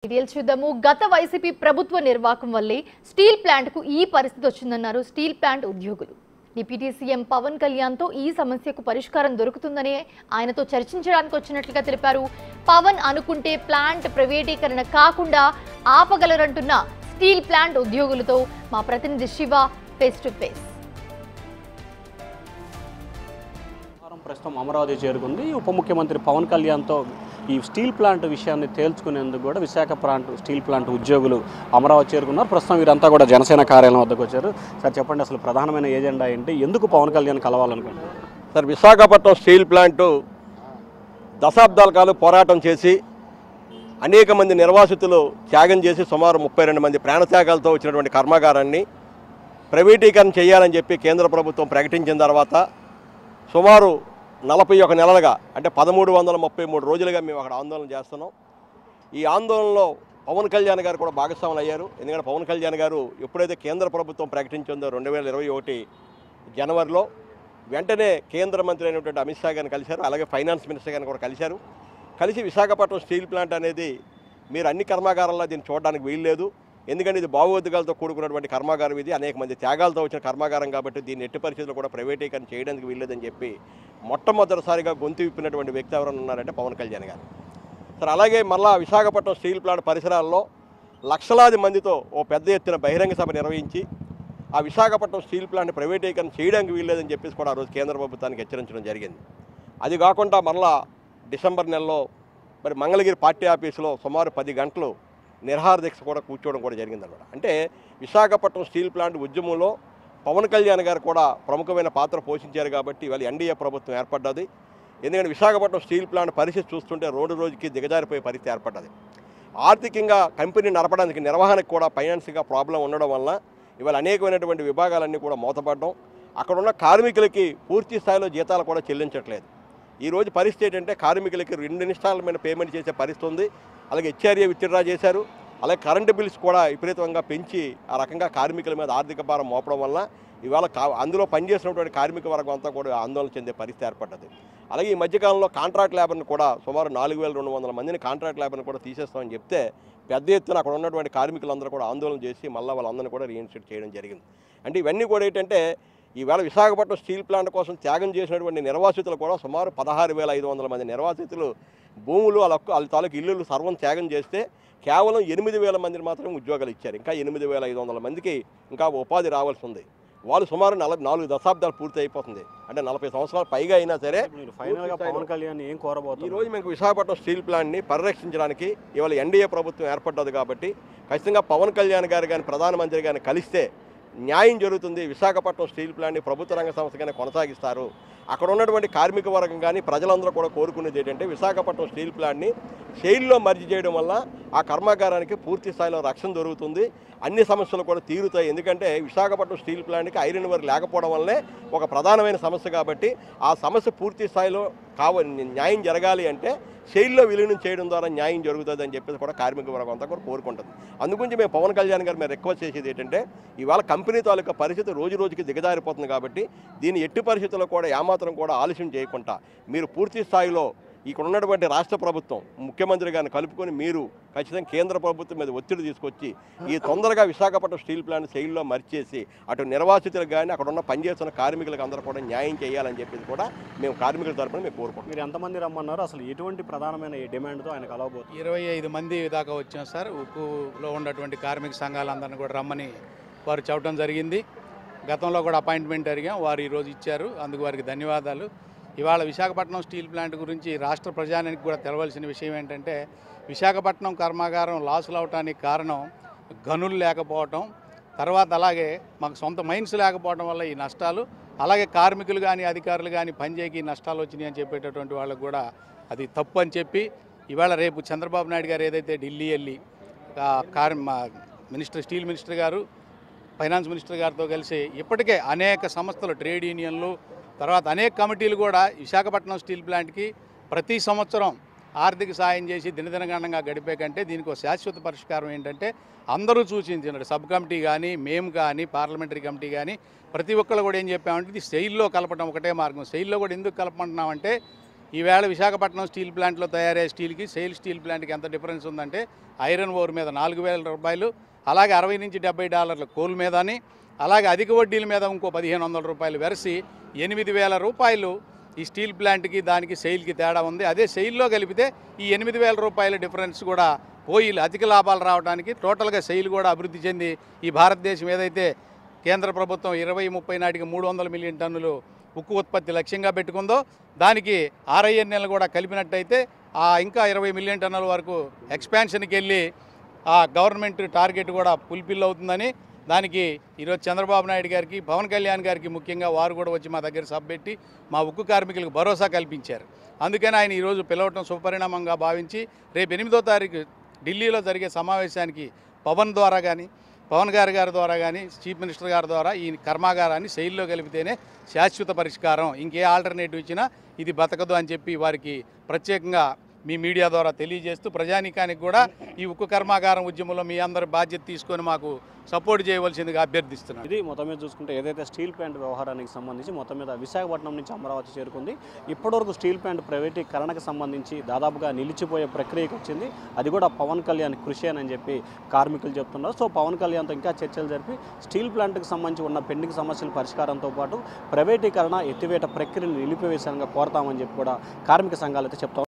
details చూద్దాము గత YCP ప్రభుత్వ నిర్వాహకం వల్లే స్టీల్ ప్లాంట్ కు ఈ పరిస్థితి వచ్చిందన్నారు స్టీల్ ప్లాంట్ ఉద్యోగులు డిప్యూటీ సీఎం పవన్ కళ్యాణ్ తో ఈ సమస్యకు పరిష్కారం దొరుకుతుందని ఆయనతో చర్చించడానికి వచ్చినట్లుగా తెలిపారు పవన్ అనుకుంటే ప్లాంట్ ప్రైవేటీకరణ కాకుండా ఆపగలరంటున్న స్టీల్ ప్లాంట్ ఉద్యోగులతో మా ప్రతినిధి శివ ఫేస్ టు ఫేస్ వారం ప్రస్తుతం అమరావతి చేరుకుంది ఉప ముఖ్యమంత్రి పవన్ కళ్యాణ్తో ఈ స్టీల్ ప్లాంట్ విషయాన్ని తేల్చుకునేందుకు కూడా విశాఖ ప్లాంట్ స్టీల్ ప్లాంట్ ఉద్యోగులు అమరావతి చేరుకున్నారు ప్రస్తుతం వీరంతా కూడా జనసేన కార్యాలయం వద్దకు వచ్చారు సార్ చెప్పండి అసలు ప్రధానమైన ఏజెండా ఏంటి ఎందుకు పవన్ కళ్యాణ్ కలవాలనుకుంటున్నారు సార్ విశాఖపట్నం స్టీల్ ప్లాంటు దశాబ్దాల కాలం పోరాటం చేసి అనేక మంది నిర్వాసితులు త్యాగం చేసి సుమారు ముప్పై రెండు మంది ప్రాణత్యాగాలతో వచ్చినటువంటి కర్మాగారాన్ని ప్రైవేటీకరణ చేయాలని చెప్పి కేంద్ర ప్రభుత్వం ప్రకటించిన తర్వాత సుమారు నలభై ఒక నెలలుగా అంటే పదమూడు వందల ముప్పై మూడు రోజులుగా మేము అక్కడ ఆందోళన చేస్తున్నాం ఈ ఆందోళనలో పవన్ కళ్యాణ్ గారు కూడా భాగస్వాములు అయ్యారు ఎందుకంటే పవన్ కళ్యాణ్ గారు ఎప్పుడైతే కేంద్ర ప్రభుత్వం ప్రకటించిందో రెండు వేల ఇరవై ఒకటి జనవరిలో వెంటనే కేంద్ర మంత్రి అయినటువంటి అమిత్ షా గారిని కలిశారు అలాగే ఫైనాన్స్ మినిస్టర్ గారిని కూడా కలిశారు కలిసి విశాఖపట్నం స్టీల్ ప్లాంట్ అనేది మీరు అన్ని కర్మాగారాల్లో దీన్ని చూడడానికి వీల్లేదు ఎందుకంటే ఇది భావోద్వేగాలతో కూడుకున్నటువంటి కర్మాగారం ఇది అనేక మంది త్యాగాలతో వచ్చిన కర్మాగారం కాబట్టి దీన్ని ఎట్టి పరిస్థితుల్లో కూడా ప్రైవేటీకరణ చేయడానికి వీల్లేదని చెప్పి మొట్టమొదటిసారిగా గొంతు విప్పినటువంటి వ్యక్తి ఎవరైనా ఉన్నారంటే పవన్ కళ్యాణ్ గారు సరే అలాగే మళ్ళా విశాఖపట్నం స్టీల్ ప్లాంట్ పరిసరాల్లో లక్షలాది మందితో ఓ పెద్ద ఎత్తున బహిరంగ సభ నిర్వహించి ఆ విశాఖపట్నం స్టీల్ ప్లాంట్ ప్రైవేటీకరణ చేయడానికి వీల్లేదని చెప్పేసి కూడా ఆ రోజు కేంద్ర ప్రభుత్వానికి హెచ్చరించడం జరిగింది అది కాకుండా మరలా డిసెంబర్ నెలలో మరి మంగళగిరి పార్టీ ఆఫీసులో సుమారు పది గంటలు నిర్హార దీక్ష కూడా కూర్చోవడం కూడా జరిగిందన్నమాట అంటే విశాఖపట్నం స్టీల్ ప్లాంట్ ఉద్యమంలో పవన్ కళ్యాణ్ గారు కూడా ప్రముఖమైన పాత్ర పోషించారు కాబట్టి ఇవాళ ఎన్డీఏ ప్రభుత్వం ఏర్పడ్డది ఎందుకంటే విశాఖపట్నం స్టీల్ ప్లాంట్ పరిస్థితి చూస్తుంటే రోజు రోజుకి దిగజారిపోయే పరిస్థితి ఏర్పడ్డది ఆర్థికంగా కంపెనీ నడపడానికి నిర్వహణకు కూడా ఫైనాన్స్గా ప్రాబ్లం ఉండడం వల్ల ఇవాళ అనేకమైనటువంటి విభాగాలన్నీ కూడా మూతపడడం అక్కడ ఉన్న కార్మికులకి పూర్తి స్థాయిలో జీతాలు కూడా చెల్లించట్లేదు ఈ రోజు పరిస్థితి ఏంటంటే కార్మికులకి రెండు ఇన్స్టాల్మెంట్ పేమెంట్ చేసే పరిస్థితి ఉంది అలాగే హెచ్ఆర్ఏ విత్డ్రా చేశారు అలాగే కరెంటు బిల్స్ కూడా విపరీతంగా పెంచి ఆ రకంగా కార్మికుల మీద ఆర్థిక భారం మోపడం వల్ల ఇవాళ కా అందులో పనిచేసినటువంటి కార్మిక వర్గం అంతా కూడా ఆందోళన చెందే పరిస్థితి ఏర్పడ్డది అలాగే ఈ మధ్యకాలంలో కాంట్రాక్ట్ లేబర్ని కూడా సుమారు నాలుగు వేల రెండు వందల మందిని కాంట్రాక్ట్ లేబర్ని కూడా తీసేస్తామని చెప్తే పెద్ద ఎత్తున అక్కడ ఉన్నటువంటి కార్మికులందరూ కూడా ఆందోళన చేసి మళ్ళీ వాళ్ళందరినీ కూడా రీఇన్స్టేట్ చేయడం జరిగింది అంటే ఇవన్నీ కూడా ఏంటంటే ఈవేళ విశాఖపట్నం స్టీల్ ప్లాంట్ కోసం త్యాగం చేసినటువంటి నిర్వాసితులు కూడా సుమారు పదహారు వేల ఐదు వందల మంది నిర్వాసితులు భూములు వాళ్ళ హక్కు- వాళ్ళ తాలూకు ఇల్లులు సర్వం త్యాగం చేస్తే కేవలం ఎనిమిది వేల మందిని మాత్రమే ఉద్యోగాలు ఇచ్చారు ఇంకా ఎనిమిది వేల ఐదు వందల మందికి ఇంకా ఉపాధి రావాల్సి ఉంది వాళ్ళు సుమారు నలభై నాలుగు దశాబ్దాలు పూర్తి అయిపోతుంది అంటే నలభై సంవత్సరాలు పైగా అయినా సరే మీరు ఫైనల్గా పవన్ కళ్యాణ్ ఏం ఈ కోరబోతున్నారు రోజు మేము విశాఖపట్నం స్టీల్ ప్లాంట్ని పరిరక్షించడానికి ఇవాళ ఎన్డీఏ ప్రభుత్వం ఏర్పడ్డది కాబట్టి ఖచ్చితంగా పవన్ కళ్యాణ్ గారు కానీ ప్రధానమంత్రి గారిని కలిస్తే న్యాయం జరుగుతుంది విశాఖపట్నం స్టీల్ ప్లాంట్ని ప్రభుత్వ రంగ సంస్థగానే కొనసాగిస్తారు అక్కడ ఉన్నటువంటి కార్మిక వర్గం కానీ ప్రజలందరూ కూడా కోరుకునేది ఏంటంటే విశాఖపట్నం స్టీల్ ప్లాంట్ని షెయిల్లో మర్జీ చేయడం వల్ల ఆ కర్మాగారానికి పూర్తి స్థాయిలో రక్షణ దొరుకుతుంది అన్ని సమస్యలు కూడా తీరుతాయి ఎందుకంటే విశాఖపట్నం స్టీల్ ప్లాంట్కి ఐరన్ వర్ లేకపోవడం వల్లే ఒక ప్రధానమైన సమస్య కాబట్టి ఆ సమస్య పూర్తి స్థాయిలో కావ న్యాయం జరగాలి అంటే షెయిల్లో విలీనం చేయడం ద్వారా న్యాయం జరుగుతుంది అని చెప్పేసి కూడా కార్మిక వర్గం అంతా కూడా కోరుకుంటుంది అందుగురించి మేము పవన్ కళ్యాణ్ గారు మేము రిక్వెస్ట్ చేసేది ఏంటంటే ఇవాళ కంపెనీ తాలూకా పరిస్థితి రోజు రోజుకి దిగజారిపోతుంది కాబట్టి దీన్ని ఎట్టి పరిస్థితుల్లో కూడా ఏమాత్రం కూడా ఆలస్యం చేయకుండా మీరు పూర్తి స్థాయిలో ఇక్కడ ఉన్నటువంటి రాష్ట్ర ప్రభుత్వం ముఖ్యమంత్రి గారిని కలుపుకొని మీరు ఖచ్చితంగా కేంద్ర ప్రభుత్వం మీద ఒత్తిడి తీసుకొచ్చి ఈ తొందరగా విశాఖపట్నం స్టీల్ ప్లాంట్ శైలిలో మరిచేసి అటు నిర్వాసితులకు కానీ అక్కడ ఉన్న పనిచేస్తున్న కార్మికులకు అందరూ కూడా న్యాయం చేయాలని చెప్పేసి కూడా మేము కార్మికుల తరపున మేము కోరుకుంటున్నాం మీరు ఎంతమంది రమ్మన్నారు అసలు ఎటువంటి ప్రధానమైన ఈ డిమాండ్తో ఆయన కలవబోతున్నారు ఇరవై ఐదు మంది దాకా వచ్చాం సార్ ఉక్కులో ఉన్నటువంటి కార్మిక సంఘాలందరినీ కూడా రమ్మని వారు చెప్పడం జరిగింది గతంలో కూడా అపాయింట్మెంట్ అడిగాం వారు ఈరోజు ఇచ్చారు అందుకు వారికి ధన్యవాదాలు ఇవాళ విశాఖపట్నం స్టీల్ ప్లాంట్ గురించి రాష్ట్ర ప్రజానికి కూడా తెలవలసిన విషయం ఏంటంటే విశాఖపట్నం కర్మాగారం లాసులు అవటానికి కారణం గనులు లేకపోవటం తర్వాత అలాగే మాకు సొంత మైన్స్ లేకపోవడం వల్ల ఈ నష్టాలు అలాగే కార్మికులు కానీ అధికారులు కానీ పనిచేయకి ఈ నష్టాలు వచ్చినాయి అని చెప్పేటటువంటి వాళ్ళకు కూడా అది తప్పు అని చెప్పి ఇవాళ రేపు చంద్రబాబు నాయుడు గారు ఏదైతే ఢిల్లీ వెళ్ళి ఆ కార్ మా మినిస్టర్ స్టీల్ మినిస్టర్ గారు ఫైనాన్స్ మినిస్టర్ గారితో కలిసి ఇప్పటికే అనేక సంస్థలు ట్రేడ్ యూనియన్లు తర్వాత అనేక కమిటీలు కూడా విశాఖపట్నం స్టీల్ ప్లాంట్కి ప్రతి సంవత్సరం ఆర్థిక సాయం చేసి దినదినగణంగా గడిపే కంటే దీనికి ఒక శాశ్వత పరిష్కారం ఏంటంటే అందరూ సూచించినారు సబ్ కమిటీ కానీ మేము కానీ పార్లమెంటరీ కమిటీ కానీ ప్రతి ఒక్కళ్ళు కూడా ఏం చెప్పామంటే ఇది శైలిలో కలపడం ఒకటే మార్గం శైలిలో కూడా ఎందుకు కలపమంటున్నామంటే ఈవేళ విశాఖపట్నం స్టీల్ ప్లాంట్లో తయారయ్యే స్టీల్కి సెయిల్ స్టీల్ ప్లాంట్కి ఎంత డిఫరెన్స్ ఉందంటే ఐరన్ ఓర్ మీద నాలుగు వేల రూపాయలు అలాగే అరవై నుంచి డెబ్బై డాలర్ల కోల్ మీదని అలాగే అధిక వడ్డీల మీద ఇంకో పదిహేను వందల రూపాయలు వెరసి ఎనిమిది వేల రూపాయలు ఈ స్టీల్ ప్లాంట్కి దానికి సెయిల్కి తేడా ఉంది అదే సెయిల్లో కలిపితే ఈ ఎనిమిది వేల రూపాయల డిఫరెన్స్ కూడా పోయి అధిక లాభాలు రావడానికి టోటల్గా సెయిల్ కూడా అభివృద్ధి చెంది ఈ భారతదేశం ఏదైతే కేంద్ర ప్రభుత్వం ఇరవై ముప్పై నాటికి మూడు వందల మిలియన్ టన్నులు ఉక్కు ఉత్పత్తి లక్ష్యంగా పెట్టుకుందో దానికి ఆర్ఐఎన్ఎల్ కూడా కలిపినట్టయితే ఆ ఇంకా ఇరవై మిలియన్ టన్నుల వరకు ఎక్స్పాన్షన్కి వెళ్ళి ఆ గవర్నమెంట్ టార్గెట్ కూడా ఫుల్ఫిల్ అవుతుందని దానికి ఈరోజు చంద్రబాబు నాయుడు గారికి పవన్ కళ్యాణ్ గారికి ముఖ్యంగా వారు కూడా వచ్చి మా దగ్గర సభ పెట్టి మా ఉక్కు కార్మికులకు భరోసా కల్పించారు అందుకని ఆయన ఈరోజు పిలవటం శుభపరిణామంగా భావించి రేపు ఎనిమిదో తారీఖు ఢిల్లీలో జరిగే సమావేశానికి పవన్ ద్వారా కానీ పవన్ గారి గారి ద్వారా కానీ చీఫ్ మినిస్టర్ గారి ద్వారా ఈ కర్మాగారాన్ని శైలిలో కలిపితేనే శాశ్వత పరిష్కారం ఇంకే ఆల్టర్నేటివ్ ఇచ్చినా ఇది బతకదు అని చెప్పి వారికి ప్రత్యేకంగా మీ మీడియా ద్వారా తెలియజేస్తూ ప్రజానీకానికి కూడా ఈ ఉక్కు కర్మాగారం ఉద్యమంలో మీ అందరి బాధ్యత తీసుకొని మాకు సపోర్ట్ చేయవలసిందిగా అభ్యర్థిస్తున్నాను ఇది మొత్తం మీద చూసుకుంటే ఏదైతే స్టీల్ ప్లాంట్ వ్యవహారానికి సంబంధించి మొత్తం మీద విశాఖపట్నం నుంచి అమరావతి చేరుకుంది ఇప్పటివరకు స్టీల్ ప్లాంట్ ప్రైవేటీకరణకు సంబంధించి దాదాపుగా నిలిచిపోయే ప్రక్రియకి వచ్చింది అది కూడా పవన్ కళ్యాణ్ కృషి అని చెప్పి కార్మికులు చెప్తున్నారు సో పవన్ కళ్యాణ్తో ఇంకా చర్చలు జరిపి స్టీల్ ప్లాంట్కి సంబంధించి ఉన్న పెండింగ్ సమస్యల పరిష్కారంతో పాటు ప్రైవేటీకరణ ఎత్తివేట ప్రక్రియను నిలిపివేశానంగా కోరతామని చెప్పి కూడా కార్మిక సంఘాలు అయితే చెప్తారు